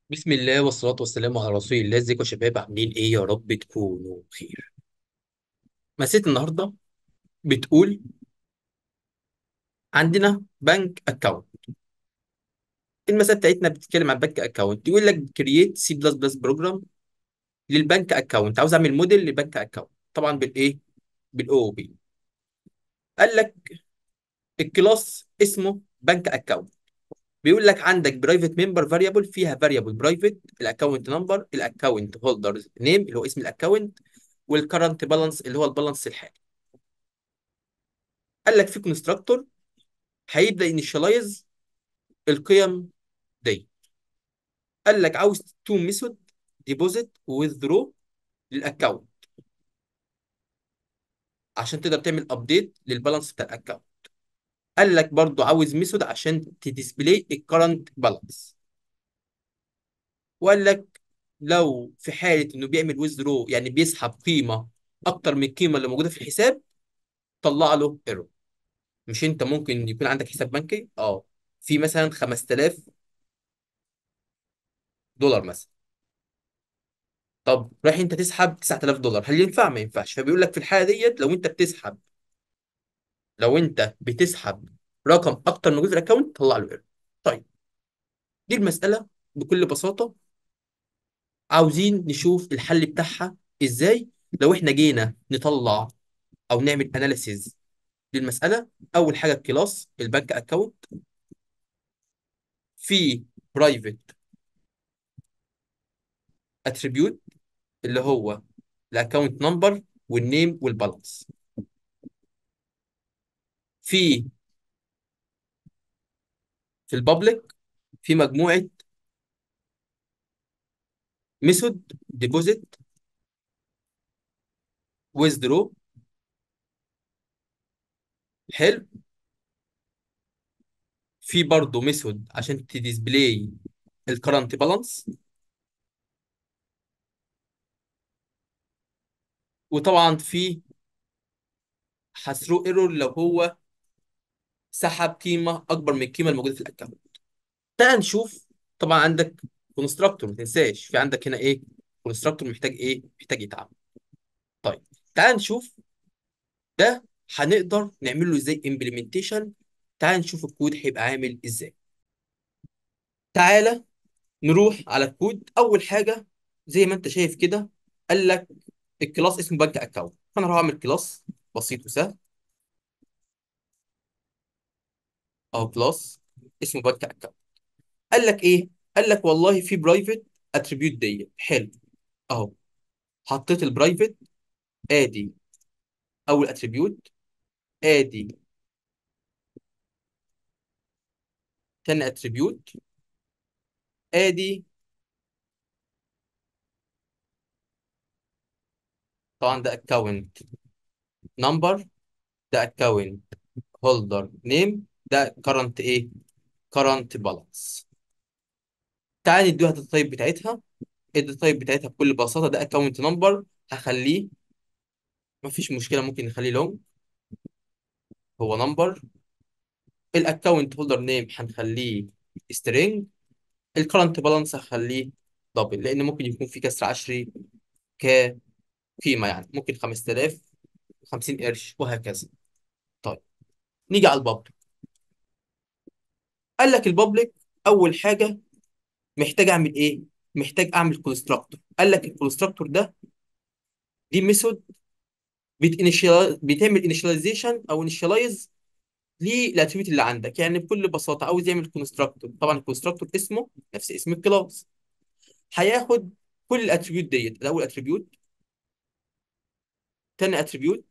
بسم الله والصلاة والسلام على رسول الله ازيكم يا شباب عاملين ايه يا رب تكونوا بخير مسألة النهاردة بتقول عندنا بنك اكونت المسألة بتاعتنا بتتكلم عن بنك اكونت يقول لك كرييت سي بلس بلس بروجرام للبنك اكونت عاوز اعمل موديل للبنك اكونت طبعا بالايه بالاو بي قال لك الكلاس اسمه بنك اكونت بيقول لك عندك برايفت ممبر فاريبل فيها فاريبل برايفت الاكونت نمبر الاكونت هولدرز نيم اللي هو اسم الاكونت والكرنت بالانس اللي هو البالانس الحالي قال لك في كونستراكتور هيبدا ينيشاليز القيم دي قال لك عاوز تو ميثود ديبوزيت وذرو للاكونت عشان تقدر تعمل ابديت للبالانس بتاع الاكونت قال لك برضو عاوز ميثود عشان تديسبلاي الكرنت بالانس وقال لك لو في حاله انه بيعمل ويزرو يعني بيسحب قيمه اكتر من القيمه اللي موجوده في الحساب طلع له ايرور مش انت ممكن يكون عندك حساب بنكي اه في مثلا 5000 دولار مثلا طب رايح انت تسحب 9000 دولار هل ينفع ما ينفعش فبيقول لك في الحاله ديت لو انت بتسحب لو انت بتسحب رقم اكتر من جزء الاكونت طلع له ايرور طيب دي المساله بكل بساطه عاوزين نشوف الحل بتاعها ازاي لو احنا جينا نطلع او نعمل اناليسيز للمساله اول حاجه الكلاس البنك اكونت في برايفت اتريبيوت اللي هو الاكونت نمبر والنيم والبالانس في في البابليك في مجموعه ميثود ديبوزيت ويزدرو حلو في برضه ميثود عشان تديسبلاي الكرنت بالانس وطبعا في هثرو ايرور لو هو سحب قيمه اكبر من القيمه الموجوده في الاكونت تعال نشوف طبعا عندك كونستراكتور ما تنساش في عندك هنا ايه كونستراكتور محتاج ايه محتاج يتعامل طيب تعال نشوف ده هنقدر نعمل له ازاي امبلمنتيشن تعال نشوف الكود هيبقى عامل ازاي تعالى نروح على الكود اول حاجه زي ما انت شايف كده قال لك الكلاس اسمه بنك اكونت فانا هروح اعمل كلاس بسيط وسهل او كلاس اسمه بنك اكونت قال لك ايه قال لك والله في برايفت اتريبيوت دي حلو اهو حطيت البرايفت ادي اول اتريبيوت ادي تاني اتريبيوت ادي طبعا ده اكونت نمبر ده اكونت هولدر نيم ده كرنت ايه كرنت بالانس تعال نديها التايب بتاعتها التايب بتاعتها بكل بساطه ده اكونت نمبر هخليه مفيش مشكله ممكن نخليه لونج هو نمبر الاكونت هولدر نيم هنخليه string الكرنت بالانس هخليه دبل لان ممكن يكون في كسر عشري كقيمه يعني ممكن 5000 50 قرش وهكذا طيب نيجي على البابليك قال لك البابليك اول حاجه محتاج اعمل ايه محتاج اعمل كونستراكتور قال لك الكونستراكتور ده دي ميثود بتعمل انيشاليزيشن او انيشاليز للاتريبيوت اللي عندك يعني بكل بساطه عاوز يعمل كونستراكتور طبعا الكونستراكتور اسمه نفس اسم الكلاس هياخد كل الاتريبيوت ديت الاول اتريبيوت تاني اتريبيوت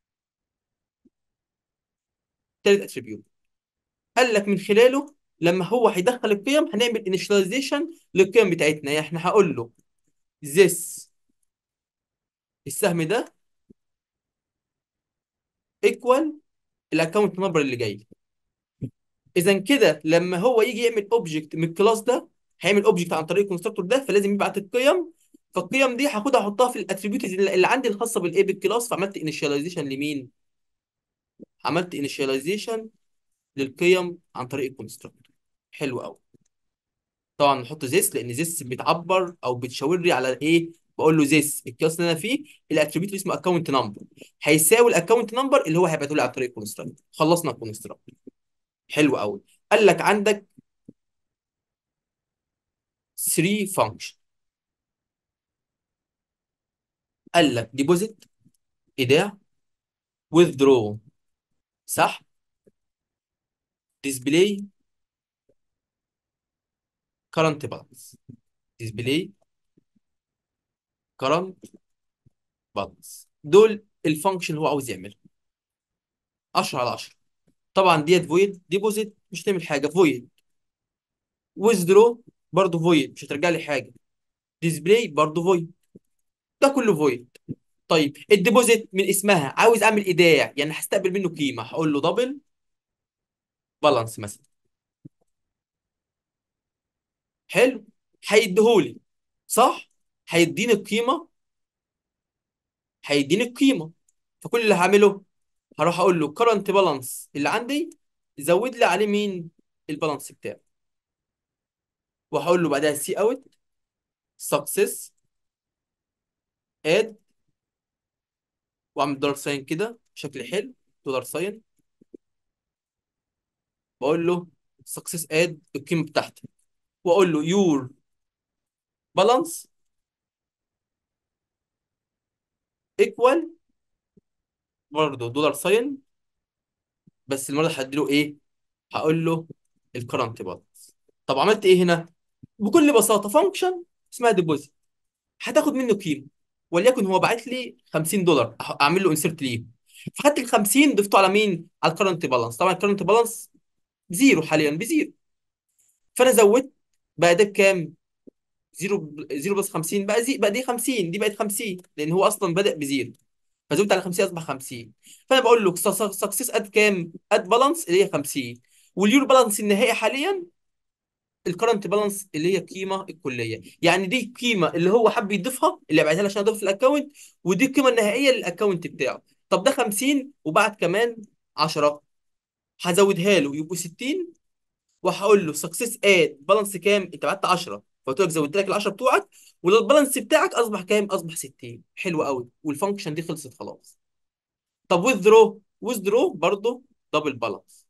تالت اتريبيوت قال لك من خلاله لما هو هيدخل القيم هنعمل انيشاليزيشن للقيم بتاعتنا يعني احنا هقول له this السهم ده ايكوال الاكونت نمبر اللي جاي اذا كده لما هو يجي يعمل اوبجكت من الكلاس ده هيعمل اوبجكت عن طريق الكونستراكتور ده فلازم يبعت القيم فالقيم دي هاخدها احطها في الاتريبيوت اللي عندي الخاصه بالايه بالكلاس فعملت انيشاليزيشن لمين عملت انيشاليزيشن للقيم عن طريق الكونستراكتور حلو قوي طبعا نحط this لان this بتعبر او بتشاور لي على ايه بقول له this الكلاس اللي انا فيه الاتريبيوت اللي اسمه اكونت نمبر هيساوي الاكونت نمبر اللي هو هيبعته لي عن طريق الكونستراكت خلصنا الكونستراكت حلو قوي قال لك عندك 3 فانكشن قال لك ديبوزيت ايداع withdraw صح ديسبلاي current balance ديسبلاي current balance دول الفانكشن اللي هو عاوز يعملها 10 على 10 طبعا ديت فويد ديبوزيت مش هتعمل حاجه فويد withdraw برضه فويد مش هترجع لي حاجه ديسبلاي برضه فويد ده كله فويد طيب الديبوزيت من اسمها عاوز اعمل ايداع يعني هستقبل منه قيمه هقول له دبل بالانس مثلا حلو هيديهولي صح هيديني القيمه هيديني القيمه فكل اللي هعمله هروح اقول له current balance اللي عندي زود لي عليه مين البالانس بتاعه وهقول له بعدها سي اوت سكسس اد واعمل دولار ساين كده بشكل حلو دولار ساين واقول له سكسس اد القيمه بتاعتي واقول له يور بالانس ايكوال برضه دولار ساين بس المره دي هديله ايه هقول له الكرنت بالانس طب عملت ايه هنا بكل بساطه فانكشن اسمها ديبوزيت هتاخد منه قيمه وليكن هو باعت لي 50 دولار أح- اعمل له انسرت ليه فخدت ال 50 ضفته على مين على الكرنت بالانس طبعا الكرنت بالانس زيرو حاليا بزيرو فانا زودت بقى ده بكام 0 0 بلس 50 بقى زي بقى دي 50 دي بقت 50 لان هو اصلا بدأ بزيرو فزودت على 50 اصبح 50 فانا بقول له سكسس اد كام اد بالانس اللي هي 50 واليور بالانس النهائي حاليا الكرنت بالانس اللي هي القيمه الكليه يعني دي القيمه اللي هو حب يضيفها اللي بعتها لي عشان اضيف في الاكونت ودي القيمه النهائيه للاكونت بتاعه طب ده 50 وبعد كمان 10 هزودها له يبقوا 60 وهقول له سكسس اد بالانس كام انت بعت 10 فقلت لك زودت لك ال 10 بتوعك والبالانس بتاعك اصبح كام اصبح 60 حلو قوي والفانكشن دي خلصت خلاص طب وذرو وذرو برضه دبل بالانس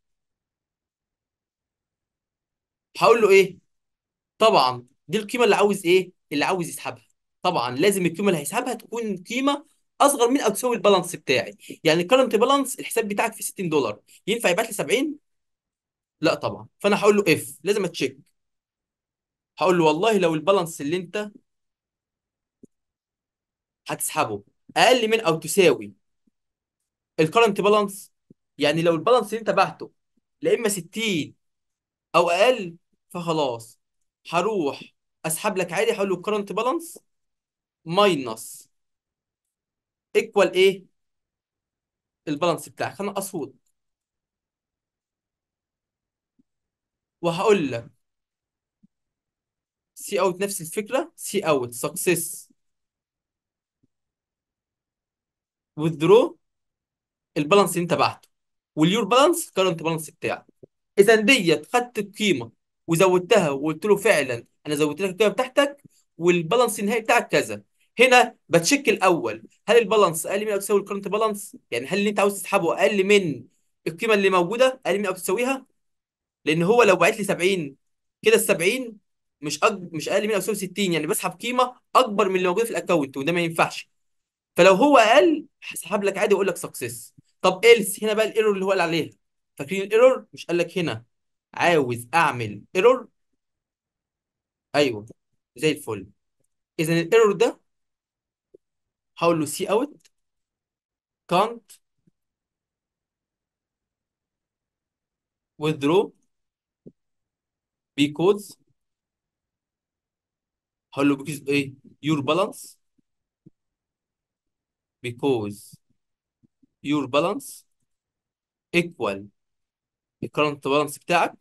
هقول له ايه طبعا دي القيمه اللي عاوز ايه اللي عاوز يسحبها طبعا لازم القيمه اللي هيسحبها تكون قيمه اصغر من او تساوي البالانس بتاعي يعني الكرنت بالانس الحساب بتاعك في 60 دولار ينفع يبعت لي 70 لا طبعا فانا هقول له اف لازم اتشيك هقول له والله لو البالانس اللي انت هتسحبه اقل من او تساوي الكرنت بالانس يعني لو البالانس اللي انت بعته لا اما 60 او اقل فخلاص هروح اسحب لك عادي هقول له الكرنت بالانس ماينس ايكوال ايه البالانس بتاعك انا اصفر وهقول لك سي اوت نفس الفكره سي اوت سكسس وذرو البالانس اللي انت بعته واليور بالانس كرنت بالانس بتاعك اذا ديت خدت القيمه وزودتها وقلت له فعلا انا زودت لك القيمه بتاعتك والبالانس النهائي بتاعك كذا هنا بتشيك الاول هل البالانس اقل من او تساوي الكرنت بالانس يعني هل اللي انت عاوز تسحبه اقل من القيمه اللي موجوده اقل من او تساويها لان هو لو بعت لي 70 كده ال 70 مش أج... مش اقل من او تساوي 60 يعني بسحب قيمه اكبر من اللي موجوده في الاكونت وده ما ينفعش فلو هو اقل هسحب لك عادي واقول لك سكسس طب ايلس هنا بقى الايرور اللي هو قال عليها فاكرين الايرور مش قال لك هنا عاوز اعمل ايرور ايوه زي الفل اذا الايرور ده هقول له سي اوت كانت withdraw because هقول له because ايه your balance because your balance equal الكرنت بالانس بتاعك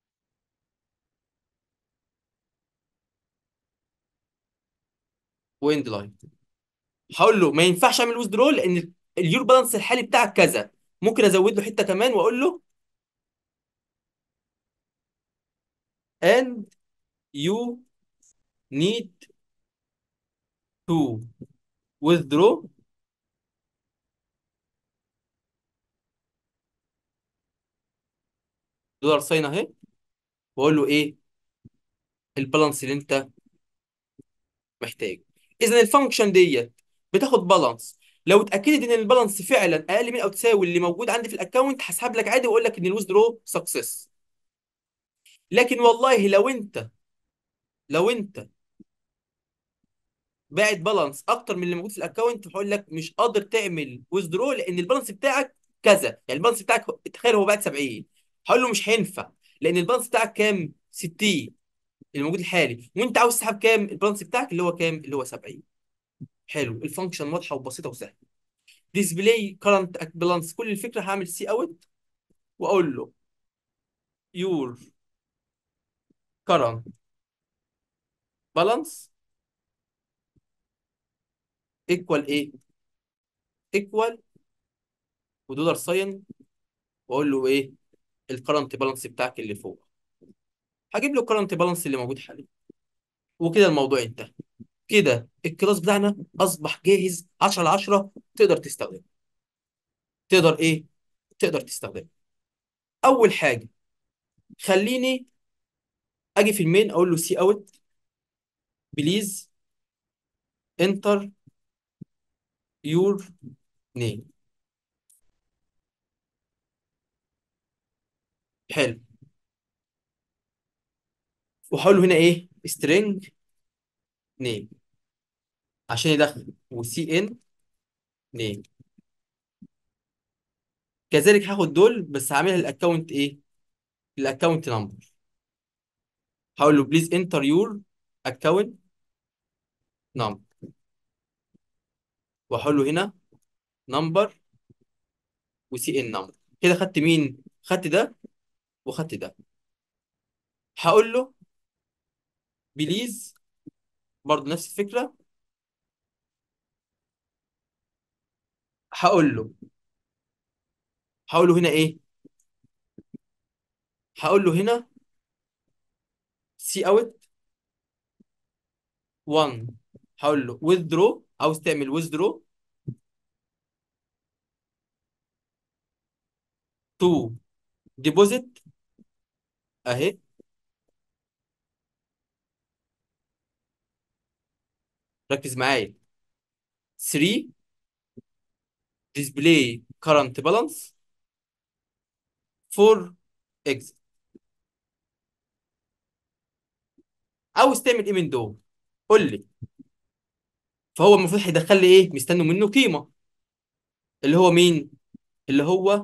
واند لاين هقول له ما ينفعش اعمل ويزدرو لان اليور بالانس الحالي بتاعك كذا ممكن ازود له حته كمان واقول له and you need to withdraw دولار ساين اهي واقول له ايه البالانس اللي انت محتاجه اذا الفانكشن ديت بتاخد بالانس لو اتاكدت ان البالانس فعلا اقل من او تساوي اللي موجود عندي في الاكونت هسحب لك عادي واقول لك ان الويزدرو سكسس لكن والله لو انت لو انت باعت بالانس اكتر من اللي موجود في الاكونت هقول لك مش قادر تعمل ويزدرو لان البالانس بتاعك كذا يعني البالانس بتاعك تخيل هو باعت 70 هقول له مش هينفع لان البالانس بتاعك كام 60 الموجود الحالي وانت عاوز تسحب كام البالانس بتاعك اللي هو كام اللي هو 70 حلو الفانكشن واضحه وبسيطه وسهله ديسبلاي كرنت بالانس كل الفكره هعمل سي اوت واقول له يور كرنت بالانس ايكوال ايه ايكوال ودولار ساين واقول له ايه الكرنت بالانس بتاعك اللي فوق هجيب له الكرنت بالانس اللي موجود حاليا وكده الموضوع انتهى كده الكلاس بتاعنا اصبح جاهز 10 على 10 تقدر تستخدمه تقدر ايه تقدر تستخدمه اول حاجه خليني اجي في المين اقول له سي اوت بليز انتر يور نيم حلو وهقول له هنا ايه string نيم عشان يدخل وسي ان نيم كذلك هاخد دول بس هعملها الاكونت ايه الاكونت نمبر هقول له بليز انتر يور اكونت نمبر وهقول له هنا نمبر وسي ان نمبر كده خدت مين خدت ده وخدت ده هقول له بليز برضه نفس الفكره هقول له هقول له هنا ايه هقول له هنا سي اوت 1 هقول له withdraw عاوز تعمل withdraw 2 deposit اهي ركز معايا 3 display current balance 4 exit عاوز تعمل ايه من دول قول لي فهو المفروض هيدخل لي ايه مستني منه قيمه اللي هو مين اللي هو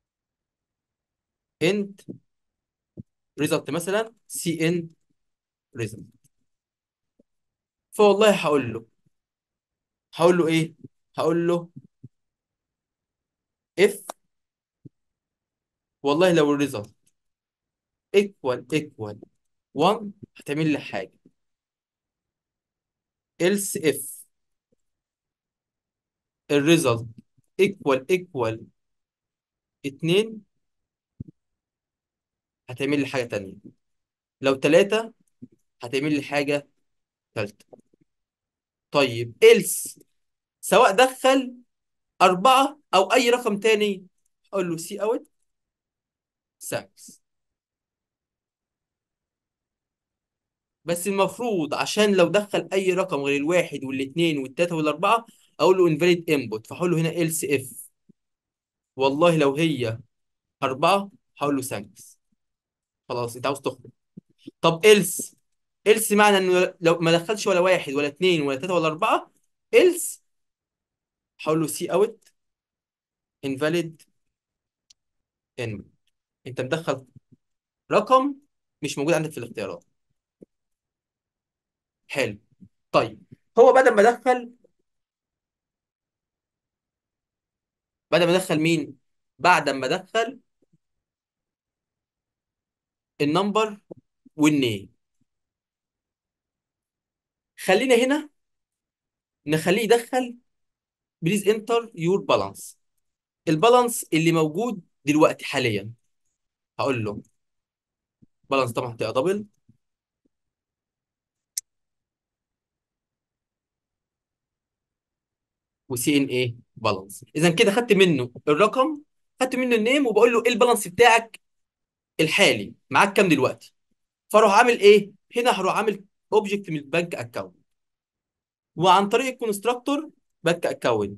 انت ريزلت مثلا سي ان ريزلت فوالله هقول له هقول له ايه هقول له اف والله لو الريزلت ايكوال ايكوال 1 هتعمل لي حاجه else if الريزلت ايكوال ايكوال 2 هتعمل لي حاجه تانية لو 3 هتعمل لي حاجه ثالثه طيب else سواء دخل أربعة أو أي رقم تاني أقول له سي أوت ساكس بس المفروض عشان لو دخل أي رقم غير الواحد والاثنين والتلاتة والأربعة أقول له invalid input فهقول له هنا else if والله لو هي أربعة هقول له ساكس خلاص أنت عاوز تخرج طب else else معنى إنه لو ما دخلش ولا واحد ولا اثنين ولا تلاتة ولا أربعة else هقول له سي أوت invalid input أنت مدخل رقم مش موجود عندك في الاختيارات حلو طيب هو بدل ما دخل بدل ما دخل مين بعد ما دخل النمبر والنيم خلينا هنا نخليه يدخل بليز انتر يور بالانس البالانس اللي موجود دلوقتي حاليا هقول له بالانس طبعا هتبقى دبل وسي ان ايه بالانس اذا كده خدت منه الرقم خدت منه النيم وبقول له ايه البالانس بتاعك الحالي معاك كام دلوقتي فاروح عامل ايه هنا هروح عامل اوبجكت من البنك اكونت وعن طريق الكونستراكتور بنك اكونت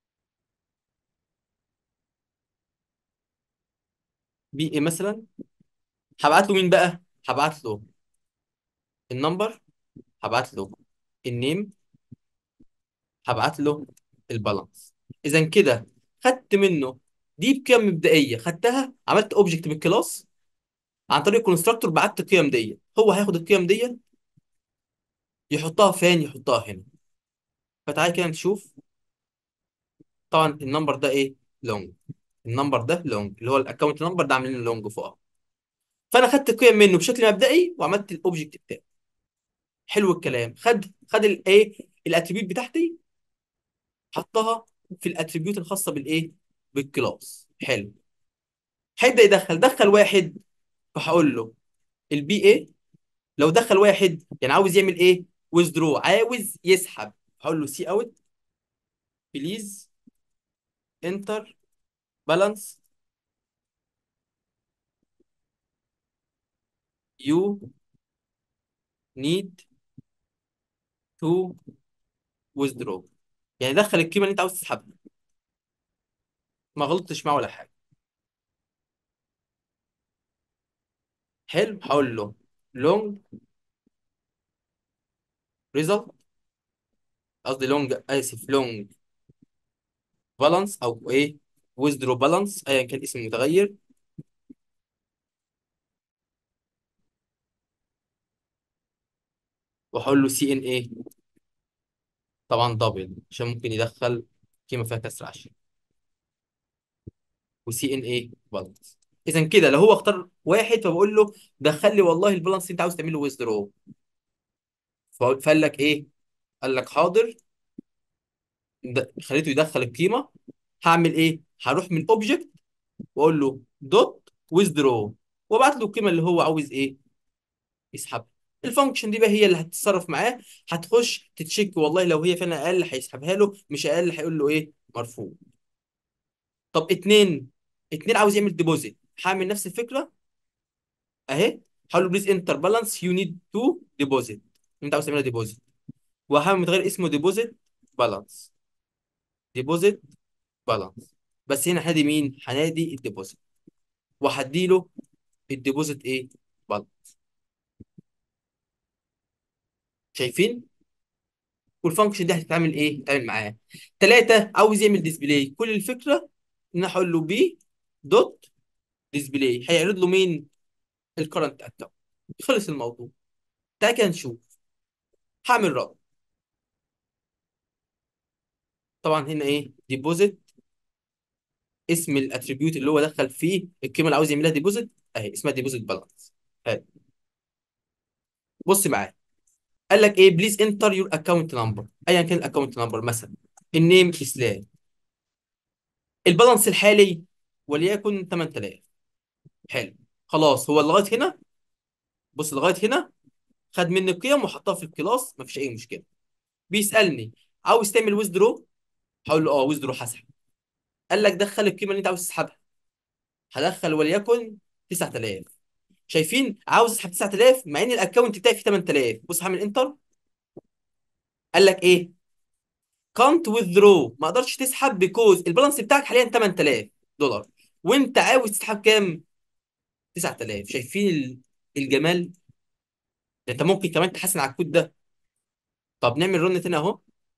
بي ايه مثلا هبعت له مين بقى هبعت له النمبر هبعت له النيم هبعت له البالانس اذا كده خدت منه دي بقيم مبدئيه خدتها عملت اوبجكت بالكلاس عن طريق الكونستراكتور بعت القيم دي هو هياخد القيم دي يحطها فين يحطها هنا فتعالى كده نشوف طبعا النمبر ده ايه لونج النمبر ده لونج اللي هو الاكونت نمبر ده عاملين لونج فوق فانا خدت القيم منه بشكل مبدئي وعملت الاوبجكت بتاعي حلو الكلام خد خد الايه الاتريبيوت بتاعتي حطها في الاتريبيوت الخاصه بالايه بالكلاس حلو هيبدا يدخل دخل واحد فهقول له البي اي لو دخل واحد يعني عاوز يعمل ايه ويزدرو عاوز يسحب هقول له سي اوت بليز انتر بالانس يو نيد تو ويزدرو يعني دخل القيمه اللي انت عاوز تسحبها ما غلطتش معاه ولا حاجه حلو هقول له لونج ريزلت قصدي لونج اسف لونج بالانس او ايه ويزدرو بالانس ايا كان اسم المتغير وهقول له سي ان ايه طبعا دبل عشان ممكن يدخل قيمه فيها كسر عشري وسي ان ايه بالانس اذا كده لو هو اختار واحد فبقول له دخل لي والله البالانس اللي انت عاوز تعمله ويزدرو فقال لك ايه قال لك حاضر د- خليته يدخل القيمه هعمل ايه هروح من اوبجكت واقول له دوت ويزدرو وابعت له القيمه اللي هو عاوز ايه يسحبها الفانكشن دي بقى هي اللي هتتصرف معاه هتخش تتشيك والله لو هي فعلا اقل هيسحبها له مش اقل هيقول له ايه مرفوض طب اتنين اتنين عاوز يعمل ديبوزيت هعمل نفس الفكره اهي هقول له بليز انتر بالانس يو نيد تو ديبوزيت انت عاوز تعملها ديبوزيت وهعمل متغير اسمه ديبوزيت بالانس ديبوزيت بالانس بس هنا هنادي مين هنادي الديبوزيت وهديله الديبوزيت ايه بالانس شايفين والفانكشن دي هتتعمل ايه هتتعمل معاه ثلاثة عاوز يعمل ديسبلاي كل الفكرة ان انا هقول له بي دوت ديسبلاي هيعرض له مين الكرنت اكونت خلص الموضوع تعالى كده نشوف هعمل رد طبعا هنا ايه ديبوزيت اسم الاتريبيوت اللي هو دخل فيه القيمه اللي عاوز يعملها ديبوزيت اهي اسمها ديبوزيت بالانس حلو بص معايا قال لك ايه بليز انتر يور اكونت نمبر ايا كان الاكونت نمبر مثلا النيم اسلام البالانس الحالي وليكن 8000 حلو خلاص هو لغايه هنا بص لغايه هنا خد مني القيم وحطها في الكلاس مفيش اي مشكله بيسالني عاوز تعمل ويزدرو هقول له اه ويزدرو هسحب قال لك دخل القيمه اللي انت عاوز تسحبها هدخل وليكن 9000 شايفين عاوز اسحب 9000 مع ان الاكونت بتاعي فيه 8000 بص هعمل انتر قال لك ايه كانت withdraw ما اقدرش تسحب بيكوز البالانس بتاعك حاليا 8000 دولار وانت عاوز تسحب كام 9000 شايفين ال- الجمال ده انت ممكن كمان تحسن على الكود ده طب نعمل رن تاني اهو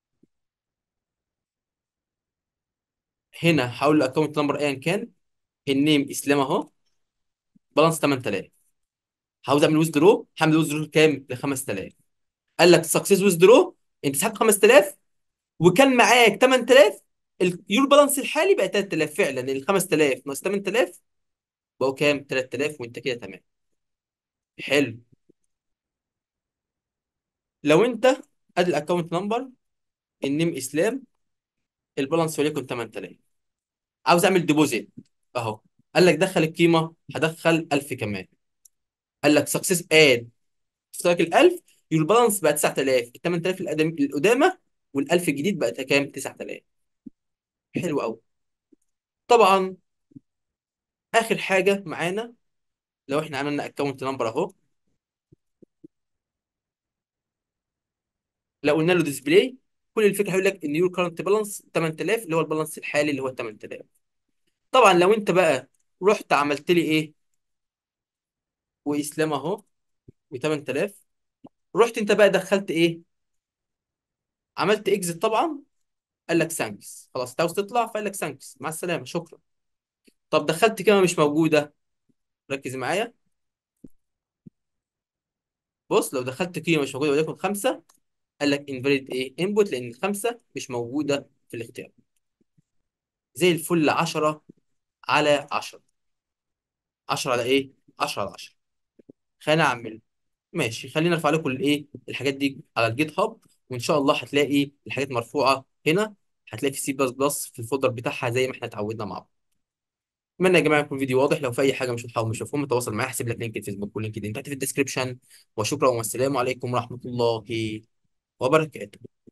هنا هقول له اكونت نمبر ايا كان النيم اسلام اهو بالانس 8000 عاوز اعمل ويزدرو هعمل ويزدرو كام ل 5000 قال لك سكسس ويزدرو انت سحبت 5000 وكان معاك 8000 اليور بالانس الحالي بقى 3000 فعلا ال 5000 ناقص 8000 بقوا كام 3000 وانت كده تمام حلو لو انت ادي الاكونت نمبر النيم اسلام البالانس وليكن 8000 عاوز اعمل ديبوزيت اهو قال لك دخل القيمه هدخل 1000 كمان قال لك سكسس اد اشتراك ال 1000 يور بالانس بقى 9000 ال 8000 القدام- القدامى وال 1000 الجديد بقت كام 9000 حلو قوي طبعا اخر حاجه معانا لو احنا عملنا اكونت نمبر اهو لو قلنا له ديسبلاي كل الفكره هيقول لك ان يور كارنت بالانس 8000 اللي هو البالانس الحالي اللي هو 8000 طبعا لو انت بقى رحت عملت لي ايه واسلام اهو ب 8000 رحت انت بقى دخلت ايه عملت اكزit طبعا قال لك ثانكس خلاص انت عاوز تطلع فقال لك ثانكس مع السلامه شكرا طب دخلت كلمه مش موجوده ركز معايا بص لو دخلت قيمه مش موجوده وليكن خمسه قال لك انفاليد ايه انبوت لان الخمسه مش موجوده في الاختيار زي الفل 10 على 10 10 على ايه 10 على 10 خلينا اعمل ماشي خلينا ارفع لكم الايه الحاجات دي على الجيت هاب وان شاء الله هتلاقي الحاجات مرفوعه هنا هتلاقي في سي بلس بلس في الفولدر بتاعها زي ما احنا اتعودنا مع بعض اتمنى يا جماعه يكون الفيديو واضح لو في اي حاجه مش واضحه مش مفهوم تواصل معايا هسيب لك لينك الفيسبوك واللينك دي تحت في الديسكربشن وشكرا والسلام عليكم ورحمه الله وبركاته